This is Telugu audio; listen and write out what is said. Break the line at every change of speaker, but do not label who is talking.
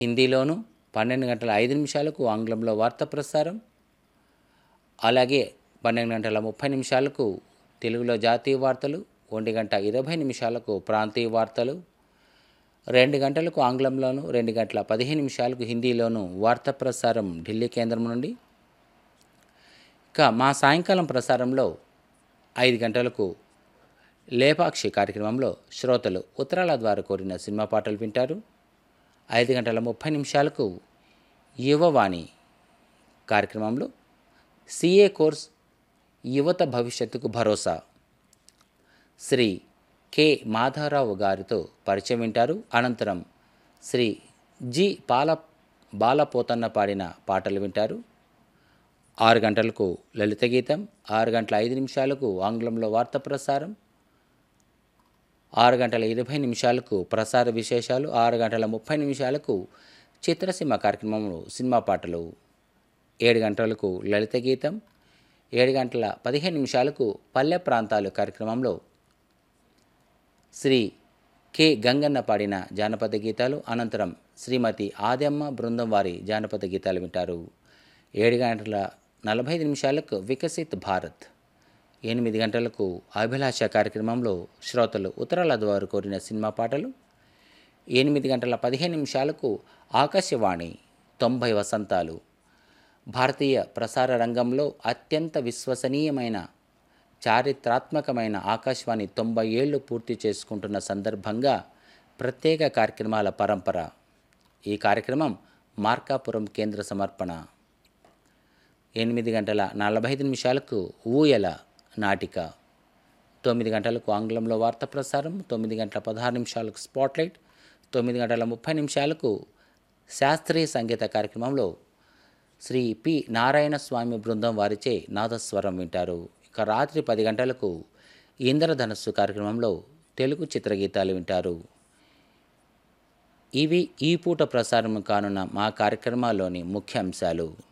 హిందీలోను పన్నెండు గంటల ఐదు నిమిషాలకు ఆంగ్లంలో వార్త ప్రసారం అలాగే పన్నెండు గంటల ముప్పై నిమిషాలకు తెలుగులో జాతీయ వార్తలు ఒంటి గంట ఇరవై నిమిషాలకు ప్రాంతీయ వార్తలు రెండు గంటలకు ఆంగ్లంలోను రెండు గంటల పదిహేను నిమిషాలకు హిందీలోను వార్తా ప్రసారం ఢిల్లీ కేంద్రం నుండి ఇక మా సాయంకాలం ప్రసారంలో ఐదు గంటలకు లేపాక్షి కార్యక్రమంలో శ్రోతలు ఉత్తరాల ద్వారా కోరిన సినిమా పాటలు వింటారు ఐదు గంటల ముప్పై నిమిషాలకు యువవాణి కార్యక్రమంలో సిఏ కోర్స్ యువత భవిష్యత్తుకు భరోసా శ్రీ కె మాధవరావు గారితో పరిచయం వింటారు అనంతరం శ్రీ జి పాల బాలపోతన్న పాడిన పాటలు వింటారు ఆరు గంటలకు లలిత గీతం ఆరు గంటల ఐదు నిమిషాలకు ఆంగ్లంలో వార్త ప్రసారం ఆరు గంటల ఇరవై నిమిషాలకు ప్రసార విశేషాలు ఆరు గంటల ముప్పై నిమిషాలకు చిత్రసీమ కార్యక్రమంలో సినిమా పాటలు ఏడు గంటలకు లలిత గీతం ఏడు గంటల పదిహేను నిమిషాలకు పల్లె ప్రాంతాలు కార్యక్రమంలో శ్రీ కె గంగన్న పాడిన జానపద గీతాలు అనంతరం శ్రీమతి ఆదమ్మ బృందం వారి జానపద గీతాలు వింటారు ఏడు గంటల నలభై ఐదు నిమిషాలకు వికసిత్ భారత్ ఎనిమిది గంటలకు అభిలాష కార్యక్రమంలో శ్రోతలు ఉత్తరాల ద్వారా కోరిన సినిమా పాటలు ఎనిమిది గంటల పదిహేను నిమిషాలకు ఆకాశవాణి తొంభై వసంతాలు భారతీయ ప్రసార రంగంలో అత్యంత విశ్వసనీయమైన చారిత్రాత్మకమైన ఆకాశవాణి తొంభై ఏళ్ళు పూర్తి చేసుకుంటున్న సందర్భంగా ప్రత్యేక కార్యక్రమాల పరంపర ఈ కార్యక్రమం మార్కాపురం కేంద్ర సమర్పణ ఎనిమిది గంటల నలభై ఐదు నిమిషాలకు ఊయల నాటిక తొమ్మిది గంటలకు ఆంగ్లంలో వార్త ప్రసారం తొమ్మిది గంటల పదహారు నిమిషాలకు స్పాట్లైట్ తొమ్మిది గంటల ముప్పై నిమిషాలకు శాస్త్రీయ సంగీత కార్యక్రమంలో శ్రీ పి నారాయణ స్వామి బృందం వారిచే నాదస్వరం వింటారు ఇక రాత్రి పది గంటలకు ఇంద్రధనస్సు కార్యక్రమంలో తెలుగు చిత్రగీతాలు వింటారు ఇవి ఈ పూట ప్రసారం కానున్న మా కార్యక్రమాల్లోని ముఖ్య అంశాలు